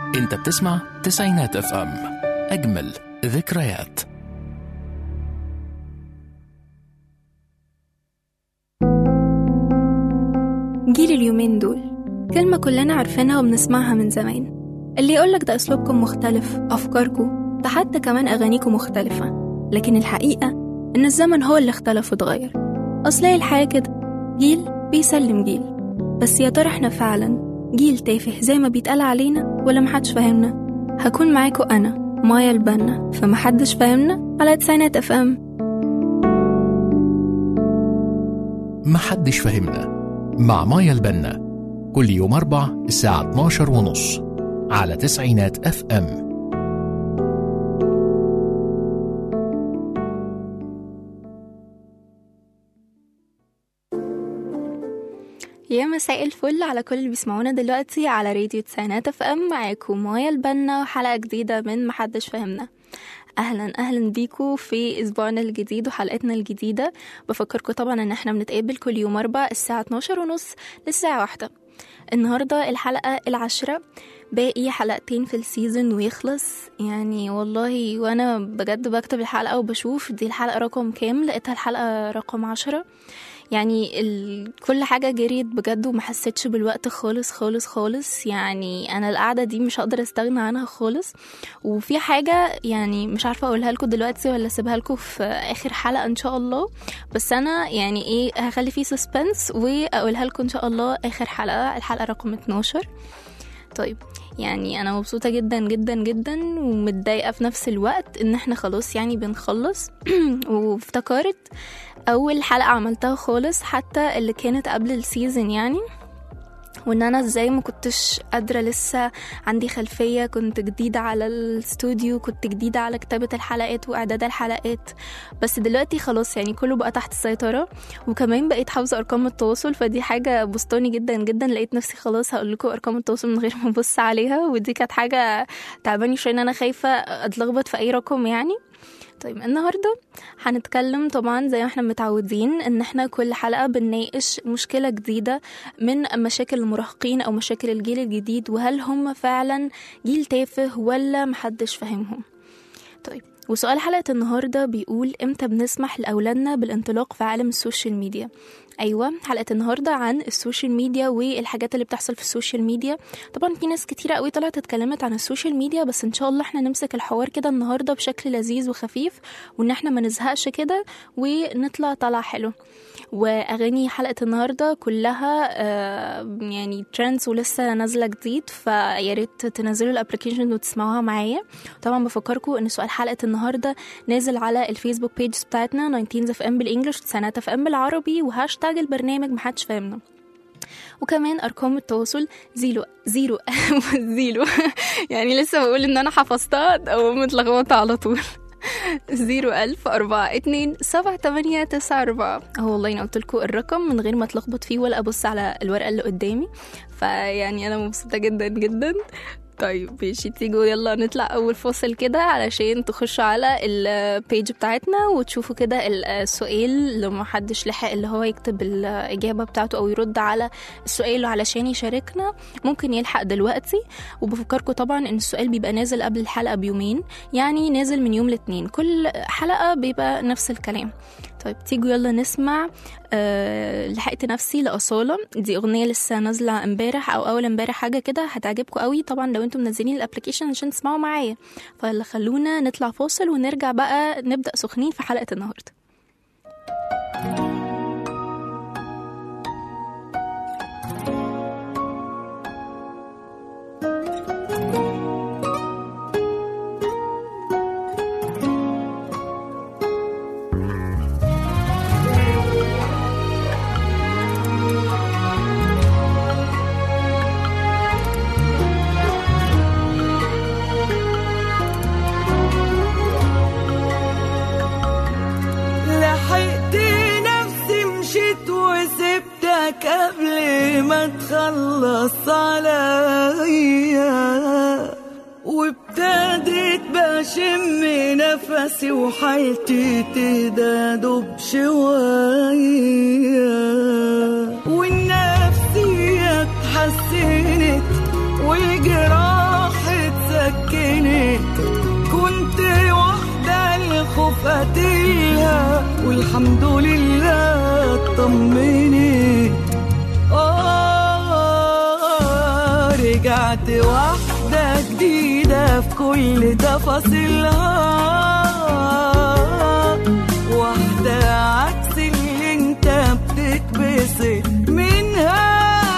انت بتسمع تسعينات اف ام اجمل ذكريات جيل اليومين دول كلمة كلنا عارفينها وبنسمعها من زمان اللي يقولك ده أسلوبكم مختلف أفكاركم ده حتى كمان أغانيكم مختلفة لكن الحقيقة إن الزمن هو اللي اختلف واتغير أصل هي الحياة كده جيل بيسلم جيل بس يا ترى احنا فعلا جيل تافه زي ما بيتقال علينا ولا محدش فاهمنا هكون معاكم أنا مايا البنا فمحدش فاهمنا على تسعينات اف ام محدش فهمنا مع مايا البنا كل يوم أربع الساعة 12 ونص على تسعينات اف ام يا مساء الفل على كل اللي بيسمعونا دلوقتي على راديو تسعينات اف ام معاكم مايا البنا وحلقة جديدة من محدش فهمنا اهلا اهلا بيكم في اسبوعنا الجديد وحلقتنا الجديدة بفكركم طبعا ان احنا بنتقابل كل يوم اربع الساعة 12 ونص للساعة واحدة النهاردة الحلقة العاشرة باقي حلقتين في السيزون ويخلص يعني والله وانا بجد بكتب الحلقة وبشوف دي الحلقة رقم كام لقيتها الحلقة رقم عشرة يعني ال... كل حاجة جريت بجد وما حسيتش بالوقت خالص خالص خالص يعني أنا القعدة دي مش هقدر أستغنى عنها خالص وفي حاجة يعني مش عارفة أقولها لكم دلوقتي ولا أسيبها لكم في آخر حلقة إن شاء الله بس أنا يعني إيه هخلي فيه سسبنس وأقولها لكم إن شاء الله آخر حلقة الحلقة رقم 12 طيب يعني انا مبسوطه جدا جدا جدا ومتضايقه في نفس الوقت ان احنا خلاص يعني بنخلص وافتكرت اول حلقه عملتها خالص حتى اللي كانت قبل السيزون يعني وان انا ازاي ما كنتش قادره لسه عندي خلفيه كنت جديده على الاستوديو كنت جديده على كتابه الحلقات واعداد الحلقات بس دلوقتي خلاص يعني كله بقى تحت السيطره وكمان بقيت حافظه ارقام التواصل فدي حاجه بسطاني جدا جدا لقيت نفسي خلاص هقول لكم ارقام التواصل من غير ما ابص عليها ودي كانت حاجه تعباني شويه ان انا خايفه اتلخبط في اي رقم يعني طيب النهاردة هنتكلم طبعا زي ما احنا متعودين ان احنا كل حلقة بنناقش مشكلة جديدة من مشاكل المراهقين او مشاكل الجيل الجديد وهل هم فعلا جيل تافه ولا محدش فاهمهم طيب وسؤال حلقة النهاردة بيقول امتى بنسمح لأولادنا بالانطلاق في عالم السوشيال ميديا ايوه حلقه النهارده عن السوشيال ميديا والحاجات اللي بتحصل في السوشيال ميديا طبعا في ناس كتيره قوي طلعت اتكلمت عن السوشيال ميديا بس ان شاء الله احنا نمسك الحوار كده النهارده بشكل لذيذ وخفيف وان احنا ما نزهقش كده ونطلع طلع حلو واغاني حلقه النهارده كلها آه يعني ترندز ولسه نازله جديد فيا ريت تنزلوا الابلكيشن وتسمعوها معايا طبعا بفكركم ان سؤال حلقه النهارده نازل على الفيسبوك بيج بتاعتنا 19 اف ام بالانجلش سنات اف ام بالعربي وهاشتاج البرنامج محدش فاهمنا وكمان ارقام التواصل زيرو زيرو زيرو يعني لسه بقول ان انا حفظتها او متلخبطه على طول زيرو ألف أربعة اتنين سبعة تمانية تسعة أربعة أهو والله أنا قلتلكوا الرقم من غير ما أتلخبط فيه ولا أبص على الورقة اللي قدامي فيعني أنا مبسوطة جدا جدا طيب ماشي تيجوا يلا نطلع اول فاصل كده علشان تخشوا على البيج بتاعتنا وتشوفوا كده السؤال لو ما حدش لحق اللي هو يكتب الاجابه بتاعته او يرد على السؤال علشان يشاركنا ممكن يلحق دلوقتي وبفكركم طبعا ان السؤال بيبقى نازل قبل الحلقه بيومين يعني نازل من يوم الاثنين كل حلقه بيبقى نفس الكلام طيب تيجوا يلا نسمع أه لحقت نفسي لأصالة دي أغنية لسه نازلة امبارح أو أول امبارح حاجة كده هتعجبكم قوي طبعا لو انتم منزلين الابلكيشن عشان تسمعوا معايا فيلا خلونا نطلع فاصل ونرجع بقى نبدأ سخنين في حلقة النهاردة قبل ما تخلص عليا وابتديت بشم نفسي وحالتي تهدى بشوية والنفسية اتحسنت والجراح سكنت كنت واحدة الخوف قتلها والحمد لله اطمنت آه رجعت واحدة جديدة في كل تفاصيلها واحدة عكس اللي انت بتتبسط منها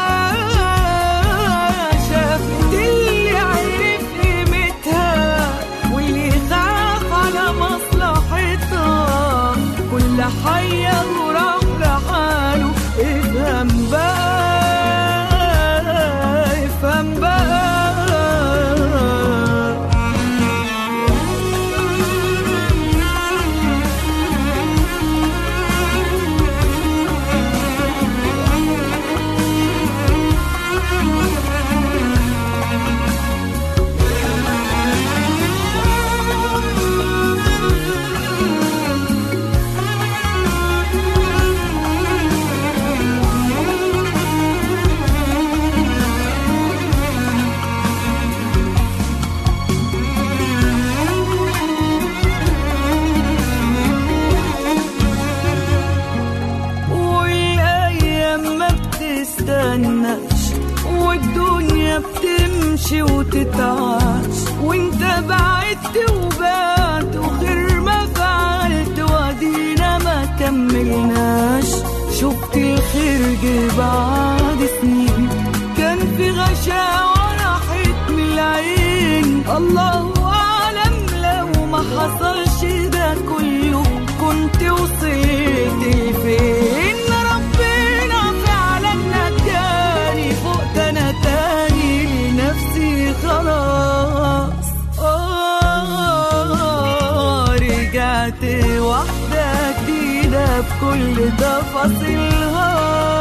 شافت اللي عرف قيمتها واللي خاف على مصلحتها كل حية وراح لحاله افهم بقى افهم بقى والايام ما بتستناش والدنيا بتمشي وتتعاش وانت بعدت وبعت وخير ما فعلت وادينا ما كملناش شفت الخير جه بعد سنين كان في غشاوة راحت من العين الله أعلم لو ما حصلش ده كله كنت وصلت لفين ربنا فعلا نجاني فوقت انا تاني لنفسي خلاص آه رجعت واحدة جديدة بكل تفاصيلها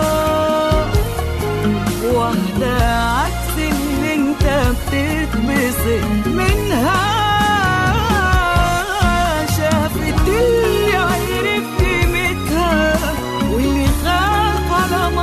واحدة عكس اللي انت بتتبسط منها شافت اللي عرف قيمتها واللي خاف على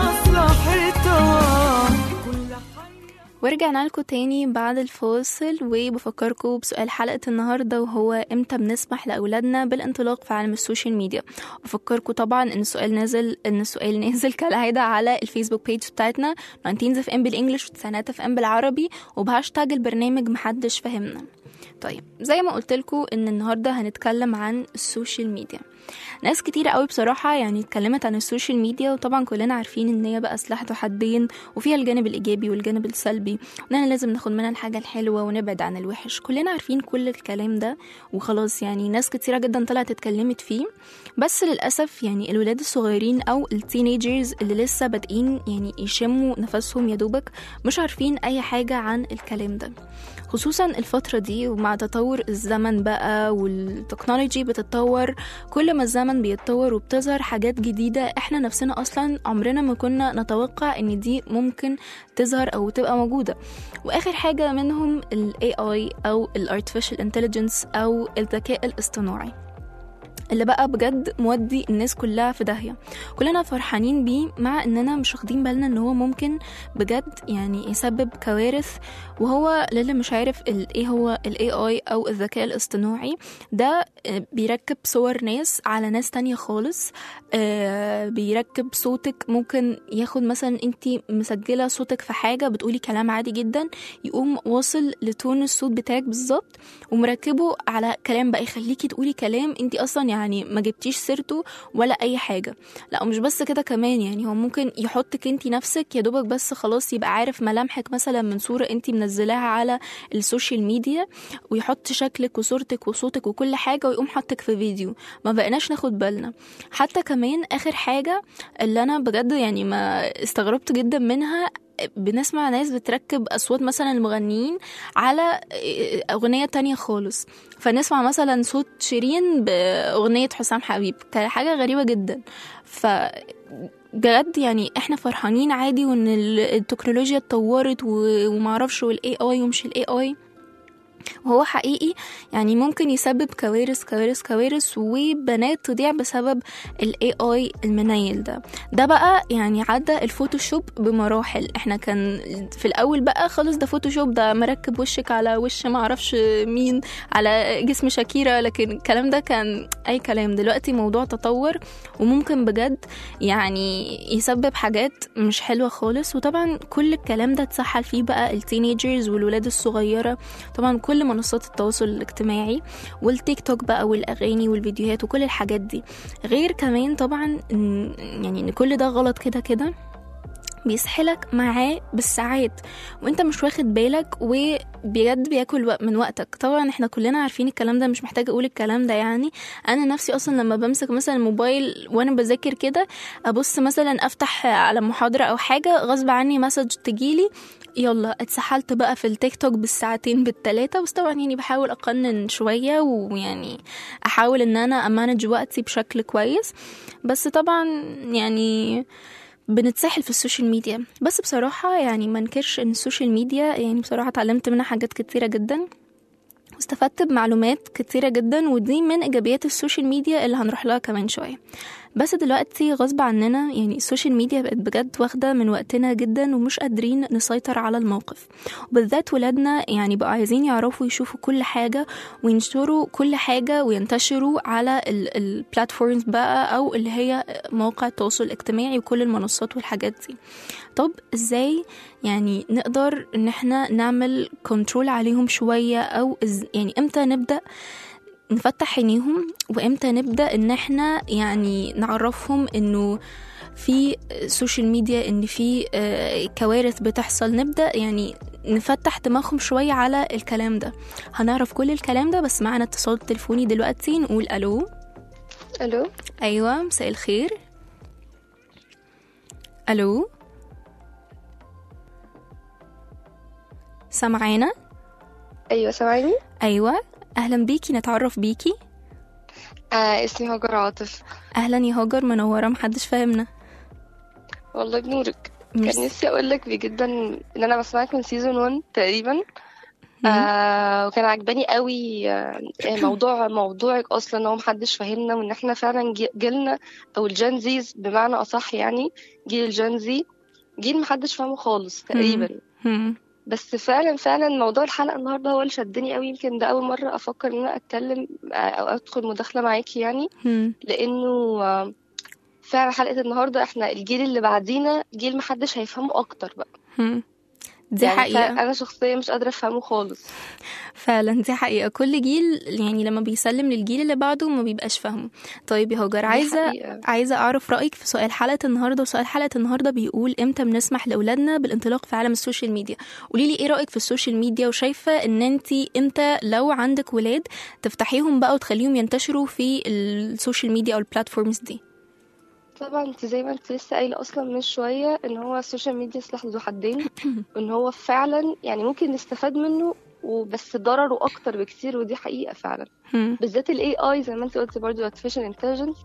مصلحتها كل حاجة ورجعنا لكم تاني بعد الفاصل وبفكركم بسؤال حلقة النهاردة وهو امتى بنسمح لأولادنا بالانطلاق في عالم السوشيال ميديا بفكركم طبعا ان السؤال نازل ان السؤال نازل كالعادة على الفيسبوك بيج بتاعتنا 19 اف ام بالانجلش وتسعينات اف ام بالعربي وبهاشتاج البرنامج محدش فهمنا طيب زي ما قلت لكم ان النهارده هنتكلم عن السوشيال ميديا ناس كتيرة قوي بصراحة يعني اتكلمت عن السوشيال ميديا وطبعا كلنا عارفين ان هي بقى سلاح ذو حدين وفيها الجانب الايجابي والجانب السلبي واننا لازم ناخد منها الحاجة الحلوة ونبعد عن الوحش كلنا عارفين كل الكلام ده وخلاص يعني ناس كتيرة جدا طلعت اتكلمت فيه بس للأسف يعني الولاد الصغيرين أو التينيجرز اللي لسه بادئين يعني يشموا نفسهم يا دوبك مش عارفين أي حاجة عن الكلام ده خصوصا الفترة دي ومع تطور الزمن بقى والتكنولوجي بتتطور كل ما الزمن بيتطور وبتظهر حاجات جديدة احنا نفسنا اصلا عمرنا ما كنا نتوقع ان دي ممكن تظهر او تبقى موجودة واخر حاجة منهم ال AI او ال Artificial Intelligence او الذكاء الاصطناعي اللي بقى بجد مودي الناس كلها في داهية كلنا فرحانين بيه مع اننا مش واخدين بالنا ان هو ممكن بجد يعني يسبب كوارث وهو للي مش عارف ال- ايه هو ال AI او الذكاء الاصطناعي ده آه، بيركب صور ناس على ناس تانية خالص آه، بيركب صوتك ممكن ياخد مثلا انت مسجلة صوتك في حاجة بتقولي كلام عادي جدا يقوم واصل لتون الصوت بتاعك بالظبط ومركبه على كلام بقى يخليكي تقولي كلام انت اصلا يعني ما جبتيش سيرته ولا اي حاجه لا ومش بس كده كمان يعني هو ممكن يحطك انت نفسك يا دوبك بس خلاص يبقى عارف ملامحك مثلا من صوره انت منزلاها على السوشيال ميديا ويحط شكلك وصورتك وصوتك وكل حاجه ويقوم حطك في فيديو ما بقيناش ناخد بالنا حتى كمان اخر حاجه اللي انا بجد يعني ما استغربت جدا منها بنسمع ناس بتركب أصوات مثلا المغنيين على أغنية تانية خالص فنسمع مثلا صوت شيرين بأغنية حسام حبيب كان حاجة غريبة جدا ف بجد يعني احنا فرحانين عادي وان ال- التكنولوجيا اتطورت و- ومعرفش والاي اي ومش الاي اي وهو حقيقي يعني ممكن يسبب كوارث كوارث كوارث وبنات تضيع بسبب ال AI المنيل ده ده بقى يعني عدى الفوتوشوب بمراحل احنا كان في الاول بقى خالص ده فوتوشوب ده مركب وشك على وش ما اعرفش مين على جسم شاكيرا لكن الكلام ده كان اي كلام دلوقتي موضوع تطور وممكن بجد يعني يسبب حاجات مش حلوة خالص وطبعا كل الكلام ده اتسحل فيه بقى التينيجرز والولاد الصغيرة طبعا كل منصات التواصل الاجتماعي والتيك توك بقى والاغاني والفيديوهات وكل الحاجات دي غير كمان طبعا إن يعني ان كل ده غلط كده كده بيسحلك معاه بالساعات وانت مش واخد بالك وبجد بياكل وق- من وقتك طبعا احنا كلنا عارفين الكلام ده مش محتاجه اقول الكلام ده يعني انا نفسي اصلا لما بمسك مثلا الموبايل وانا بذاكر كده ابص مثلا افتح على محاضره او حاجه غصب عني مسج تجيلي يلا اتسحلت بقى في التيك توك بالساعتين بالتلاتة بس طبعا يعني بحاول اقنن شويه ويعني احاول ان انا امانج وقتي بشكل كويس بس طبعا يعني بنتسحل في السوشيال ميديا بس بصراحة يعني ما انكرش ان السوشيال ميديا يعني بصراحة اتعلمت منها حاجات كتيرة جدا واستفدت بمعلومات كتيرة جدا ودي من ايجابيات السوشيال ميديا اللي هنروح لها كمان شوية بس دلوقتي غصب عننا يعني السوشيال ميديا بقت بجد واخدة من وقتنا جدا ومش قادرين نسيطر على الموقف وبالذات ولادنا يعني بقوا عايزين يعرفوا يشوفوا كل حاجة وينشروا كل حاجة وينتشروا على البلاتفورمز بقى أو اللي هي مواقع التواصل الاجتماعي وكل المنصات والحاجات دي طب ازاي يعني نقدر ان احنا نعمل كنترول عليهم شوية او إز يعني امتى نبدأ نفتح عينيهم وامتى نبدأ ان احنا يعني نعرفهم انه في سوشيال ميديا ان في آه، كوارث بتحصل نبدا يعني نفتح دماغهم شويه على الكلام ده هنعرف كل الكلام ده بس معانا اتصال تليفوني دلوقتي نقول الو الو ايوه مساء الخير الو سامعانا ايوه سامعني ايوه اهلا بيكي نتعرف بيكي آه اسمي هاجر عاطف اهلا يا هاجر منوره محدش فاهمنا والله بنورك ميرسي. كان نفسي اقول لك جدا ان انا بسمعك من سيزون 1 تقريبا مم. آه وكان عجباني قوي آه موضوع موضوعك اصلا هو محدش فاهمنا وان احنا فعلا جي- جيلنا او الجين زيز بمعنى اصح يعني جيل الجين زي جيل محدش فاهمه خالص تقريبا مم. بس فعلا فعلا موضوع الحلقة النهاردة هو اللي شدني قوي يمكن ده أول مرة أفكر إن أنا أتكلم آه، أو أدخل مداخلة معاكي يعني مم. لأنه آه، فعلا حلقة النهاردة إحنا الجيل اللي بعدينا جيل محدش هيفهمه أكتر بقى مم. دي يعني حقيقة فعلا أنا شخصيا مش قادرة أفهمه خالص فعلا دي حقيقة كل جيل يعني لما بيسلم للجيل اللي بعده ما بيبقاش فاهمه طيب يا هاجر دي عايزة حقيقة. عايزة أعرف رأيك في سؤال حلقة النهاردة وسؤال حلقة النهاردة بيقول إمتى بنسمح لأولادنا بالانطلاق في عالم السوشيال ميديا قولي لي إيه رأيك في السوشيال ميديا وشايفة إن أنتي إمتى لو عندك ولاد تفتحيهم بقى وتخليهم ينتشروا في السوشيال ميديا أو البلاتفورمز دي طبعا انت زي ما انت لسه قايله اصلا من شويه ان هو السوشيال ميديا سلاح ذو حدين وان هو فعلا يعني ممكن نستفاد منه وبس ضرره اكتر بكتير ودي حقيقه فعلا هم. بالذات الاي اي زي ما انت قلت برضه artificial intelligence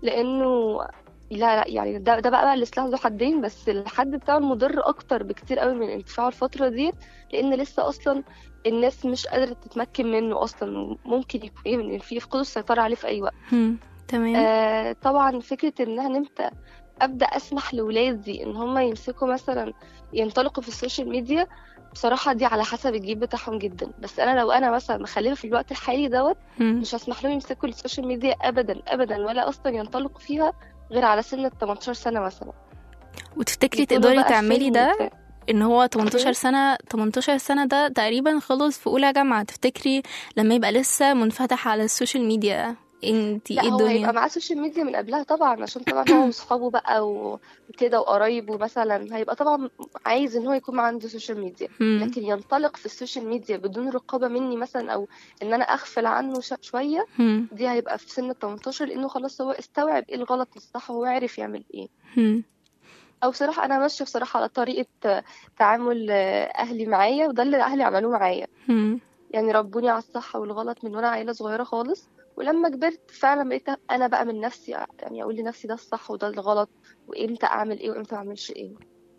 لانه لا لا يعني ده ده بقى, بقى اللي سلاح ذو حدين بس الحد بتاعه المضر اكتر بكتير قوي من انتفاعه الفتره دي لان لسه اصلا الناس مش قادره تتمكن منه اصلا ممكن يكون ايه إن في يفقدوا السيطره عليه في اي وقت هم. تمام آه طبعا فكره ان انا امتى ابدا اسمح لاولادي ان هم يمسكوا مثلا ينطلقوا في السوشيال ميديا بصراحه دي على حسب الجيل بتاعهم جدا بس انا لو انا مثلا مخلفه في الوقت الحالي دوت هم. مش هسمح لهم يمسكوا السوشيال ميديا ابدا ابدا ولا اصلا ينطلقوا فيها غير على سن ال 18 سنه مثلا وتفتكري يكونوا تقدري بقى تعملي فهموا ده وبتاع. ان هو 18 أوكي. سنة 18 سنة ده تقريبا خلص في اولى جامعة تفتكري لما يبقى لسه منفتح على السوشيال ميديا انتي لا ايه هو هيبقى الدنيا معاه سوشيال ميديا من قبلها طبعا عشان طبعا هو واصحابه بقى وكده وقرايبه مثلا هيبقى طبعا عايز ان هو يكون معاه عنده سوشيال ميديا هم. لكن ينطلق في السوشيال ميديا بدون رقابة مني مثلا او ان انا اغفل عنه ش- شوية هم. دي هيبقى في سن ال 18 لانه خلاص هو استوعب ايه الغلط من الصح وهو عارف يعمل ايه هم. او بصراحة انا ماشية بصراحة على طريقة آه، تعامل آه، اهلي معايا وده اللي اهلي عملوه معايا هم. يعني ربوني على الصح والغلط من وانا عيلة صغيرة خالص ولما كبرت فعلا بقيت انا بقى من نفسي يعني اقول لنفسي ده الصح وده الغلط وامتى اعمل ايه وامتى ما اعملش ايه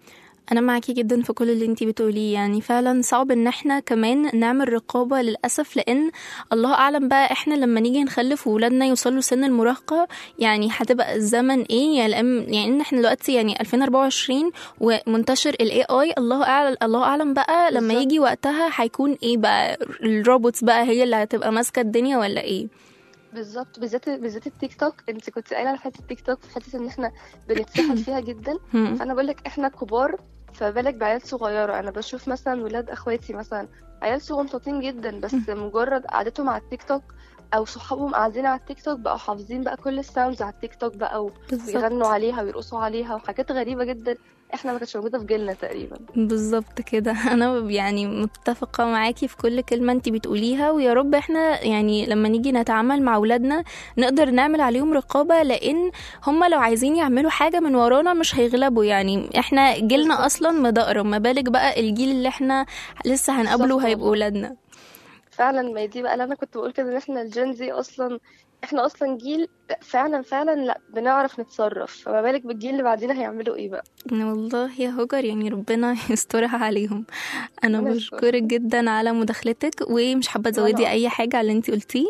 انا معاكي جدا في كل اللي انتي بتقوليه يعني فعلا صعب ان احنا كمان نعمل رقابة للأسف لان الله اعلم بقى احنا لما نيجي نخلف وولادنا يوصلوا سن المراهقة يعني هتبقى الزمن ايه يعني لأن- يعني ان احنا دلوقتي يعني 2024 ومنتشر الاي اي الله اعلم الله اعلم بقى لما بالظبط. يجي وقتها هيكون ايه بقى الروبوتس بقى هي اللي هتبقى ماسكة الدنيا ولا ايه بالظبط بالذات بالذات التيك توك انت كنت قايله على حته التيك توك في حته ان احنا بنتسحل فيها جدا هم. فانا بقول لك احنا كبار فبالك بعيال صغيره انا بشوف مثلا ولاد اخواتي مثلا عيال صغنطاطين جدا بس مجرد قعدتهم على التيك توك او صحابهم قاعدين على التيك توك بقوا حافظين بقى كل الساوندز على التيك توك بقى ويغنوا بالظبط عليها ويرقصوا عليها وحاجات غريبه جدا احنا ما كانتش موجوده في جيلنا تقريبا بالظبط كده انا يعني متفقه معاكي في كل كلمه انت بتقوليها ويا رب احنا يعني لما نيجي نتعامل مع اولادنا نقدر نعمل عليهم رقابه لان هم لو عايزين يعملوا حاجه من ورانا مش هيغلبوا يعني احنا جيلنا بالظبط. اصلا مدقرم ما بالك بقى الجيل اللي احنا لسه هنقابله بالظبط هيبقوا والله. اولادنا فعلا ما هي دي بقى اللي انا كنت بقول كده ان احنا الجين زي اصلا احنا اصلا جيل فعلا فعلا لا بنعرف نتصرف فما بالك بالجيل اللي بعدينا هيعملوا ايه بقى والله يا هجر يعني ربنا يسترها عليهم انا ربنا يستر. بشكرك جدا على مداخلتك ومش حابه تزودي وأنا اي حاجه على اللي انت قلتيه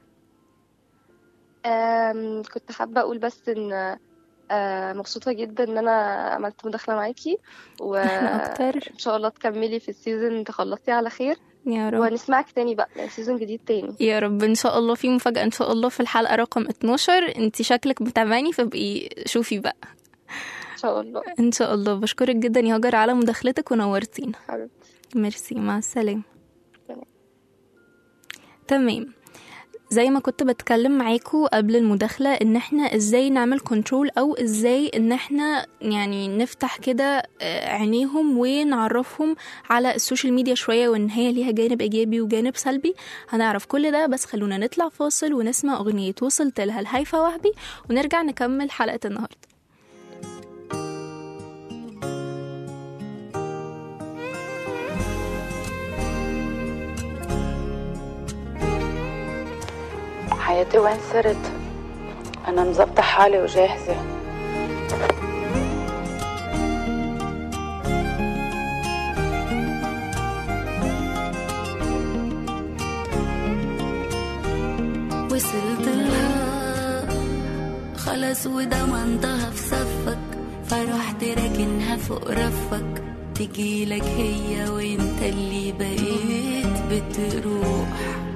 آم، كنت حابة أقول بس إن آه، مبسوطة جدا إن أنا عملت مداخلة معاكي احنا اكتر وإن شاء الله تكملي في السيزون تخلصي على خير يا رب ونسمعك تاني بقى يعني سيزون جديد تاني يا رب ان شاء الله في مفاجأة ان شاء الله في الحلقة رقم 12 انت شكلك متابعني فبقي شوفي بقى إن شاء الله ان شاء الله بشكرك جدا يا هاجر على مداخلتك ونورتينا حبيبتي ميرسي مع السلامة تمام. تمام زي ما كنت بتكلم معاكم قبل المداخلة ان احنا ازاي نعمل كنترول او ازاي ان احنا يعني نفتح كده آه، عينيهم ونعرفهم على السوشيال ميديا شوية وان هي ليها جانب ايجابي وجانب سلبي هنعرف كل ده بس خلونا نطلع فاصل ونسمع اغنية وصلت لها الهيفا وهبي ونرجع نكمل حلقة النهاردة حياتي وين صرت انا مظبطه حالي وجاهزه وصلت لها خلاص وضمنتها في صفك فرحت راكنها فوق رفك تجيلك هي وانت اللي بقيت بتروح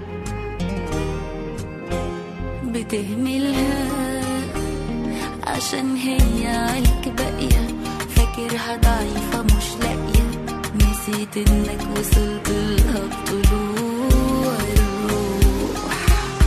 بتهملها عشان هي عليك باقية فاكرها ضعيفة مش لاقية نسيت انك وصلت لها بطلوع الروح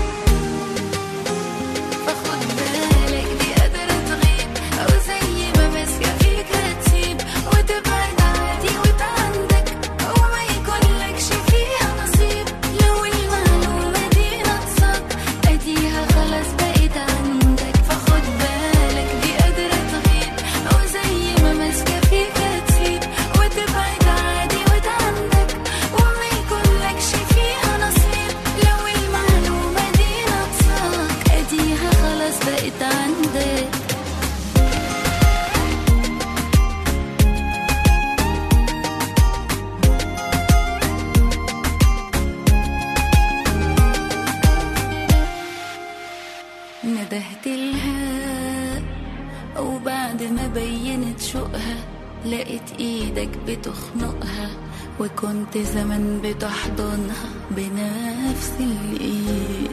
فخد بالك دي قادرة تغيب أو زي ما ماسكة فيك هتسيب وتبعد عادي وتعندك أو ما يكونلكش فيها نصيب لو المعلومة دي ناقصاك أديها خلاص بقت عندك فخد بالك دي قادرة تغيب أو زي ما ماسكة فيك هتسيب وتبعد عادي وتعندك وما يكونلكش فيها نصيب لو المعلومة دي ناقصاك أديها خلاص بقت عندك ندهت لها وبعد ما بينت شوقها لقيت ايدك بتخنقها وكنت زمان بتحضنها بنفس الايد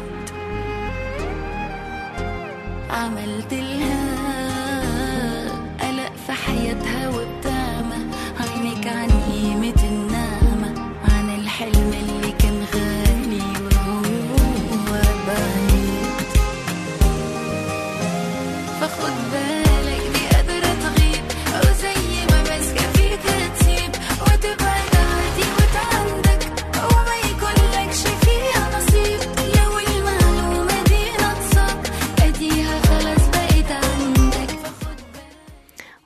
عملت لها قلق في حياتها وبتعمى عينك عن قيمة النعمة عن الحلم اللي كان غالي وهو بعيد فخد بالك دي قادرة تغيب أو زي ما ماسكة فيك هتسيب وتبعد عادي وتعندك أو ما يكونلكش فيها نصيب لو المعلومة دي ناقصاك أديها خلاص بقت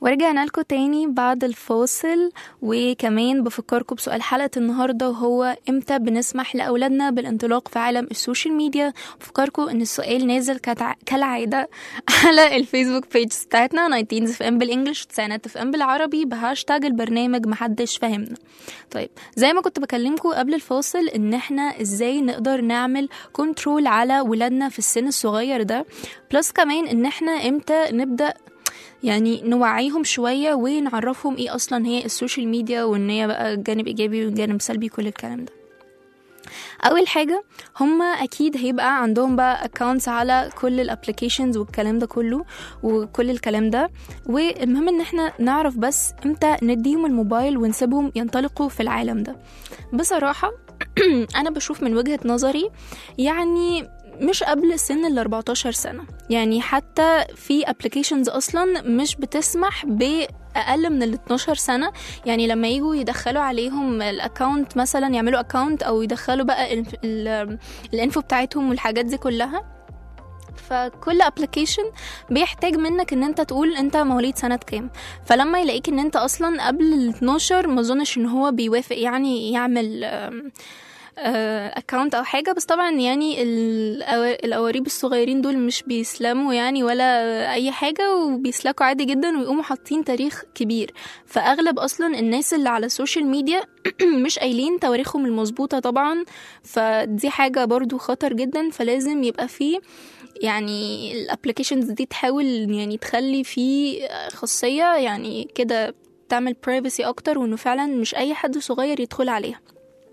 ورجعنا لكم تاني بعد الفاصل وكمان بفكركم بسؤال حلقة النهاردة وهو امتى بنسمح لأولادنا بالانطلاق في عالم السوشيال ميديا بفكركم ان السؤال نازل كتع... كالعادة على الفيسبوك بيج بتاعتنا 19 اف ام بالانجلش تسعينات اف ام بالعربي بهاشتاج البرنامج محدش فاهمنا طيب زي ما كنت بكلمكم قبل الفاصل ان احنا ازاي نقدر نعمل كنترول على ولادنا في السن الصغير ده بلس كمان ان احنا امتى نبدأ يعني نوعيهم شوية ونعرفهم ايه اصلا هي السوشيال ميديا وان هي بقى جانب ايجابي وجانب سلبي كل الكلام ده اول حاجه هما اكيد هيبقى عندهم بقى accounts على كل الابلكيشنز والكلام ده كله وكل الكلام ده والمهم ان احنا نعرف بس امتى نديهم الموبايل ونسيبهم ينطلقوا في العالم ده بصراحه انا بشوف من وجهه نظري يعني مش قبل سن ال 14 سنة يعني حتى في ابلكيشنز اصلا مش بتسمح ب اقل من ال 12 سنه يعني لما يجوا يدخلوا عليهم الاكونت مثلا يعملوا اكونت او يدخلوا بقى ال- ال- الانفو بتاعتهم والحاجات دي كلها فكل ابلكيشن بيحتاج منك ان انت تقول انت مواليد سنه كام فلما يلاقيك ان انت اصلا قبل ال 12 ما اظنش ان هو بيوافق يعني يعمل آم، اكونت او حاجه بس طبعا يعني الأوا- الاواريب الصغيرين دول مش بيسلموا يعني ولا اي حاجه وبيسلكوا عادي جدا ويقوموا حاطين تاريخ كبير فاغلب اصلا الناس اللي على السوشيال ميديا مش قايلين تواريخهم المظبوطه طبعا فدي حاجه برضو خطر جدا فلازم يبقى فيه يعني الابلكيشنز دي تحاول يعني تخلي فيه خاصيه يعني كده تعمل privacy اكتر وانه فعلا مش اي حد صغير يدخل عليها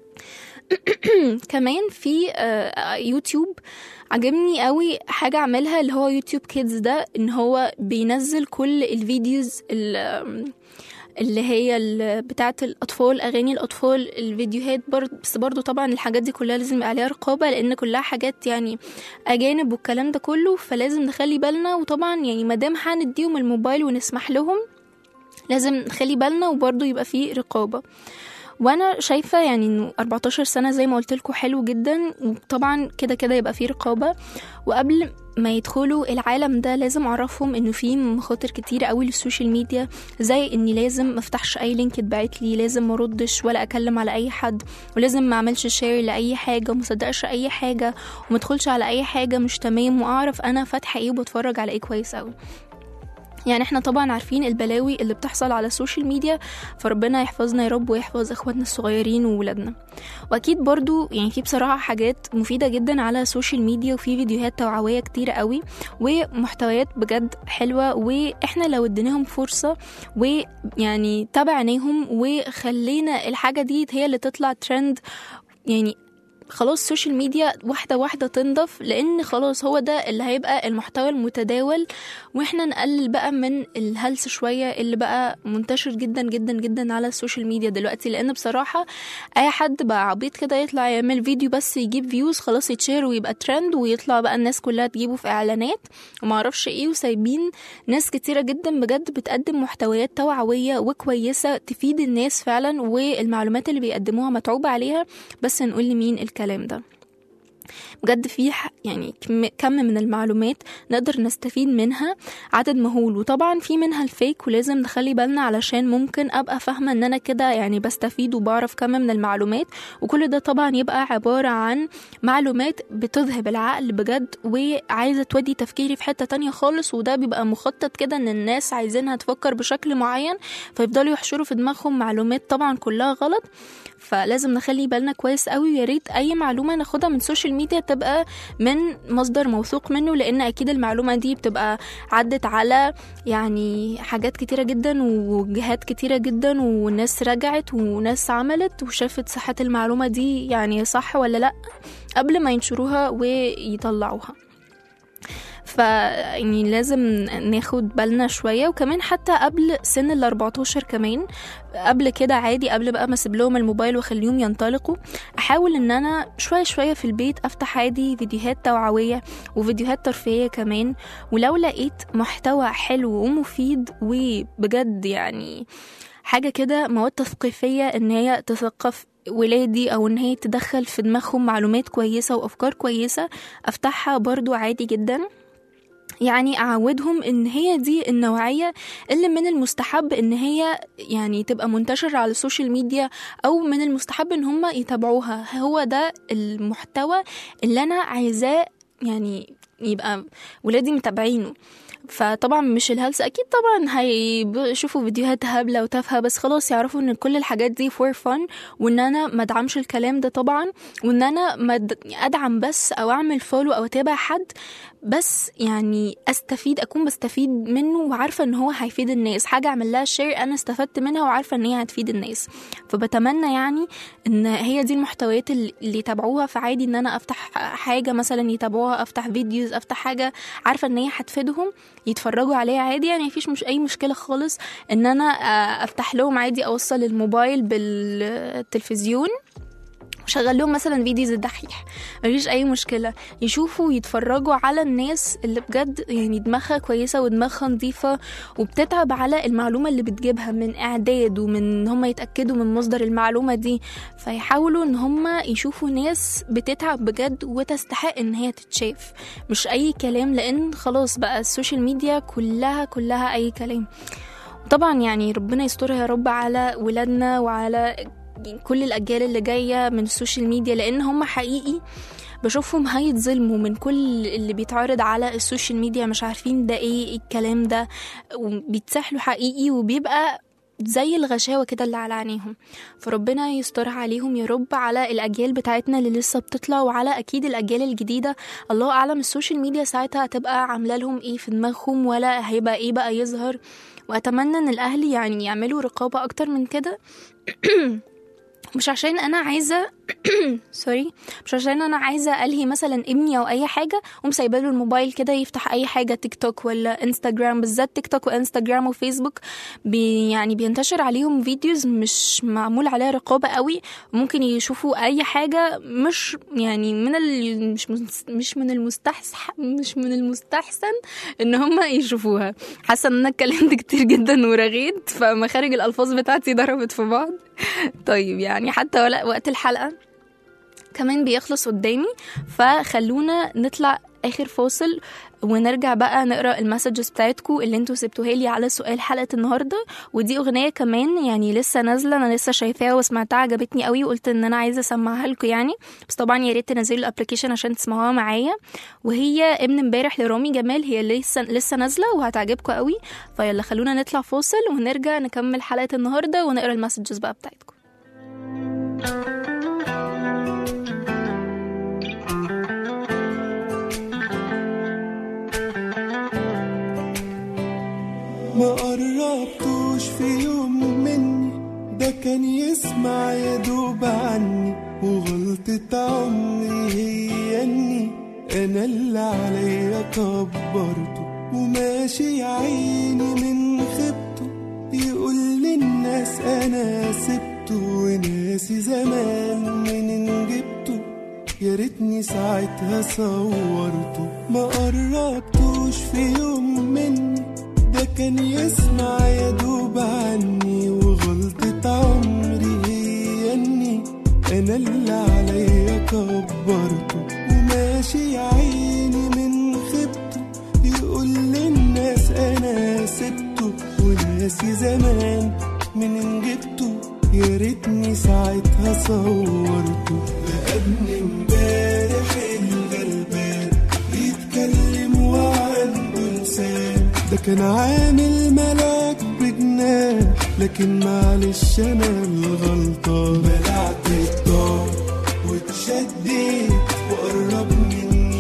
كمان في آه، يوتيوب عجبني قوي حاجة عملها اللي هو يوتيوب كيدز ده ان هو بينزل كل الفيديوز ال- اللي هي ال- بتاعة الأطفال أغاني الأطفال الفيديوهات برضه بس برضه طبعا الحاجات دي كلها لازم يبقى عليها رقابة لأن كلها حاجات يعني أجانب والكلام ده كله فلازم نخلي بالنا وطبعا يعني مادام هنديهم الموبايل ونسمح لهم لازم نخلي بالنا وبرضه يبقى فيه رقابة وانا شايفه يعني انه 14 سنه زي ما قلت لكم حلو جدا وطبعا كده كده يبقى فيه رقابه وقبل ما يدخلوا العالم ده لازم اعرفهم انه في مخاطر كتير قوي للسوشيال ميديا زي اني لازم ما افتحش اي لينك اتبعت لي لازم ما اردش ولا اكلم على اي حد ولازم ما اعملش شير لاي حاجه وما صدقش اي حاجه وما ادخلش على اي حاجه مش تمام واعرف انا فاتحه ايه وبتفرج على ايه كويس قوي يعني احنا طبعا عارفين البلاوي اللي بتحصل على السوشيال ميديا فربنا يحفظنا يا رب ويحفظ اخواتنا الصغيرين وولادنا واكيد برضو يعني في بصراحه حاجات مفيده جدا على السوشيال ميديا وفي فيديوهات توعويه كتير قوي ومحتويات بجد حلوه واحنا لو اديناهم فرصه ويعني تابعناهم وخلينا الحاجه دي هي اللي تطلع ترند يعني خلاص السوشيال ميديا واحدة واحدة تنضف لأن خلاص هو ده اللي هيبقى المحتوى المتداول واحنا نقلل بقى من الهلس شوية اللي بقى منتشر جدا جدا جدا على السوشيال ميديا دلوقتي لأن بصراحة أي حد بقى عبيط كده يطلع يعمل فيديو بس يجيب فيوز خلاص يتشير ويبقى ترند ويطلع بقى الناس كلها تجيبه في إعلانات ومعرفش ايه وسايبين ناس كتيرة جدا بجد بتقدم محتويات توعوية وكويسة تفيد الناس فعلا والمعلومات اللي بيقدموها متعوب عليها بس نقول لمين الكلام ده بجد في ح- يعني كم- كم من المعلومات نقدر نستفيد منها عدد مهول وطبعا في منها الفيك ولازم نخلي بالنا علشان ممكن ابقى فاهمه ان انا كده يعني بستفيد وبعرف كم من المعلومات وكل ده طبعا يبقى عباره عن معلومات بتذهب العقل بجد وعايزه تودي تفكيري في حته تانية خالص وده بيبقى مخطط كده ان الناس عايزينها تفكر بشكل معين فيفضلوا يحشروا في دماغهم معلومات طبعا كلها غلط فلازم نخلي بالنا كويس قوي ويا ريت اي معلومه ناخدها من السوشيال ميديا تبقى من مصدر موثوق منه لان اكيد المعلومه دي بتبقى عدت على يعني حاجات كتيره جدا وجهات كتيره جدا والناس رجعت وناس عملت وشافت صحه المعلومه دي يعني صح ولا لا قبل ما ينشروها ويطلعوها ف يعني لازم ناخد بالنا شوية وكمان حتى قبل سن ال 14 كمان قبل كده عادي قبل بقى ما اسيب لهم الموبايل واخليهم ينطلقوا احاول ان انا شوية شوية في البيت افتح عادي فيديوهات توعوية وفيديوهات ترفيهية كمان ولو لقيت محتوى حلو ومفيد وبجد يعني حاجة كده مواد تثقيفية ان هي تثقف ولادي او ان هي تدخل في دماغهم معلومات كويسة وافكار كويسة افتحها برضو عادي جدا يعني اعودهم ان هي دي النوعيه اللي من المستحب ان هي يعني تبقى منتشره على السوشيال ميديا او من المستحب ان هم يتابعوها هو ده المحتوى اللي انا عايزاه يعني يبقى ولادي متابعينه فطبعا مش الهلس اكيد طبعا هيشوفوا فيديوهات هبله وتافهه بس خلاص يعرفوا ان كل الحاجات دي فور فن وان انا ما ادعمش الكلام ده طبعا وان انا ما أد- ادعم بس او اعمل فولو او اتابع حد بس يعني استفيد اكون بستفيد منه وعارفه ان هو هيفيد الناس حاجه اعمل لها شير انا استفدت منها وعارفه ان هي هتفيد الناس فبتمنى يعني ان هي دي المحتويات اللي اللي يتابعوها فعادي ان انا افتح حاجه مثلا يتابعوها افتح فيديوز افتح حاجه عارفه ان هي هتفيدهم يتفرجوا عليها عادي يعني مفيش مش اي مشكله خالص ان انا آه، افتح لهم عادي اوصل الموبايل بالتلفزيون وشغل لهم مثلا فيديوز الدحيح مفيش اي مشكله يشوفوا ويتفرجوا على الناس اللي بجد يعني دماغها كويسه ودماغها نظيفه وبتتعب على المعلومه اللي بتجيبها من اعداد ومن ان هم يتاكدوا من مصدر المعلومه دي فيحاولوا ان هم يشوفوا ناس بتتعب بجد وتستحق ان هي تتشاف مش اي كلام لان خلاص بقى السوشيال ميديا كلها كلها اي كلام طبعا يعني ربنا يسترها يا رب على ولادنا وعلى كل الأجيال اللي جاية من السوشيال ميديا لأن هم حقيقي بشوفهم هيتظلموا من كل اللي بيتعرض على السوشيال ميديا مش عارفين ده ايه إيه الكلام ده وبيتسحلوا حقيقي وبيبقى زي الغشاوة كده اللي على عينيهم فربنا يسترها عليهم يا رب على الأجيال بتاعتنا اللي لسه بتطلع وعلى أكيد الأجيال الجديدة الله أعلم السوشيال ميديا ساعتها هتبقى عاملة لهم ايه في دماغهم ولا هيبقى ايه بقى يظهر وأتمنى إن الأهل يعني يعملوا رقابة أكتر من كده مش عشان انا عايزه سوري مش عشان انا عايزه الهي مثلا ابني او اي حاجه ومسايبه له الموبايل كده يفتح اي حاجه تيك توك ولا انستجرام بالذات تيك توك وانستجرام وفيسبوك بي يعني بينتشر عليهم فيديوز مش معمول عليها رقابه قوي ممكن يشوفوا اي حاجه مش يعني من ال مش مس- مش من المستحسن مش من المستحسن ان هم يشوفوها حاسه ان انا اتكلمت كتير جدا ورغيت فمخارج الالفاظ بتاعتي ضربت في بعض طيب يعني حتى ولا- وقت الحلقة كمان بيخلص قدامي فخلونا نطلع آخر فاصل ونرجع بقى نقرا المسجز بتاعتكم اللي انتوا سبتوها لي على سؤال حلقه النهارده ودي اغنيه كمان يعني لسه نازله انا لسه شايفاها وسمعتها عجبتني قوي وقلت ان انا عايزه اسمعها لكم يعني بس طبعا يا ريت تنزلوا الابلكيشن عشان تسمعوها معايا وهي ابن امبارح لرامي جمال هي لسه لسه نازله وهتعجبكم قوي فيلا خلونا نطلع فاصل ونرجع نكمل حلقه النهارده ونقرا المسجز بقى بتاعتكم ما قربتوش في يوم مني ده كان يسمع يا دوب عني وغلطة عمري هي اني انا اللي عليا كبرته وماشي يا عيني من خبته يقول للناس انا سبته وناسي زمان منين جبته يا ريتني ساعتها صورته ما قربتوش في يوم مني ده كان يسمع يا دوب عني وغلطة عمري هي اني انا اللي عليا كبرته وماشي يا عيني من خبته يقول للناس انا سبته وناسي زمان منين جبته يا ريتني ساعتها صورته ده ابن امبارح الغلبان بيتكلم وعنده لسان ده كان عامل ملاك بجناح لكن معلش انا الغلطان بلعت الدار واتشديت وقرب مني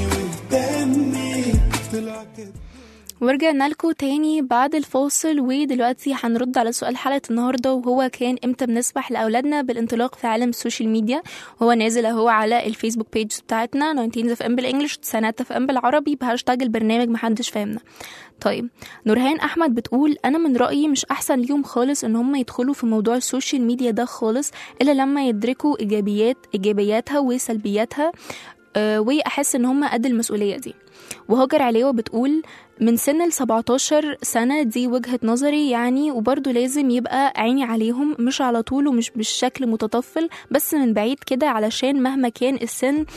واهتميت طلع كده ورجعنا لكم تاني بعد الفاصل ودلوقتي هنرد على سؤال حلقة النهاردة وهو كان امتى بنسمح لأولادنا بالانطلاق في عالم السوشيال ميديا وهو نازل اهو على الفيسبوك بيج بتاعتنا 19 اف ام بالانجلش تسعينات اف ام بالعربي بهاشتاج البرنامج محدش فاهمنا طيب نورهان احمد بتقول انا من رايي مش احسن ليهم خالص ان هم يدخلوا في موضوع السوشيال ميديا ده خالص الا لما يدركوا ايجابيات ايجابياتها وسلبياتها آه، واحس ان هم قد المسؤوليه دي وهاجر عليوه بتقول من سن ال 17 سنة دي وجهة نظري يعني وبرضه لازم يبقى عيني عليهم مش على طول ومش بالشكل متطفل بس من بعيد كده علشان مهما كان السن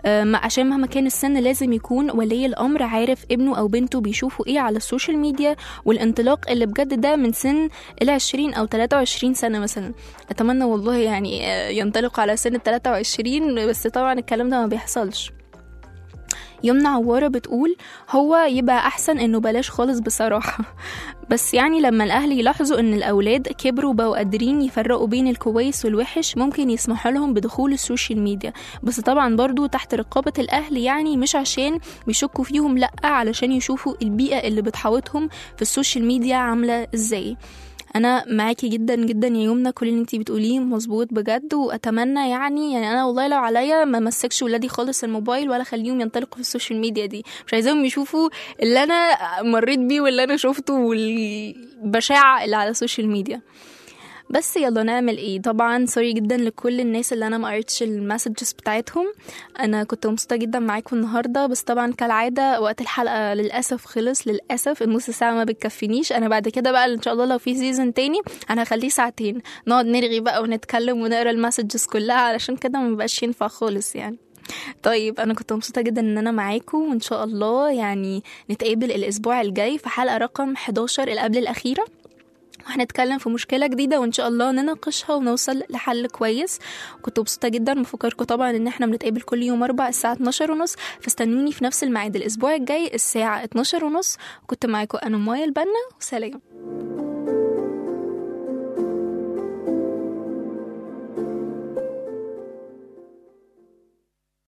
آه، ما- عشان مهما كان السن لازم يكون ولي الامر عارف ابنه او بنته بيشوفوا ايه على السوشيال ميديا والانطلاق اللي بجد ده من سن ال 20 او 23 سنه مثلا اتمنى والله يعني آه، ينطلقوا على سن ال 23 بس طبعا الكلام ده ما بيحصلش يمنى عوارة بتقول هو يبقى أحسن إنه بلاش خالص بصراحة بس يعني لما الأهل يلاحظوا إن الأولاد كبروا وبقوا قادرين يفرقوا بين الكويس والوحش ممكن يسمحوا لهم بدخول السوشيال ميديا بس طبعا برضو تحت رقابة الأهل يعني مش عشان بيشكوا فيهم لأ علشان يشوفوا البيئة اللي بتحاوطهم في السوشيال ميديا عاملة إزاي انا معاكي جدا جدا يا يمنى كل اللي انتي بتقوليه مظبوط بجد واتمنى يعني يعني انا والله لو عليا ما مسكش ولادي خالص الموبايل ولا خليهم ينطلقوا في السوشيال ميديا دي مش عايزاهم يشوفوا اللي انا مريت بيه واللي انا شفته والبشاعه اللي على السوشيال ميديا بس يلا نعمل ايه طبعا سوري جدا لكل الناس اللي انا ما قريتش المسجز بتاعتهم انا كنت مبسوطه جدا معاكم النهارده بس طبعا كالعاده وقت الحلقه للاسف خلص للاسف النص ساعه ما بتكفينيش انا بعد كده بقى ان شاء الله لو في سيزون تاني انا هخليه ساعتين نقعد نرغي بقى ونتكلم ونقرا المسجز كلها علشان كده ما بقاش ينفع خالص يعني طيب انا كنت مبسوطه جدا ان انا معاكم وان شاء الله يعني نتقابل الاسبوع الجاي في حلقه رقم 11 اللي قبل الاخيره وهنتكلم في مشكلة جديدة وإن شاء الله نناقشها ونوصل لحل كويس كنت مبسوطة جدا بفكركم طبعا إن احنا بنتقابل كل يوم أربع الساعة 12 ونص فاستنوني في نفس الميعاد الأسبوع الجاي الساعة 12 ونص كنت معاكم أنا مايا البنا وسلام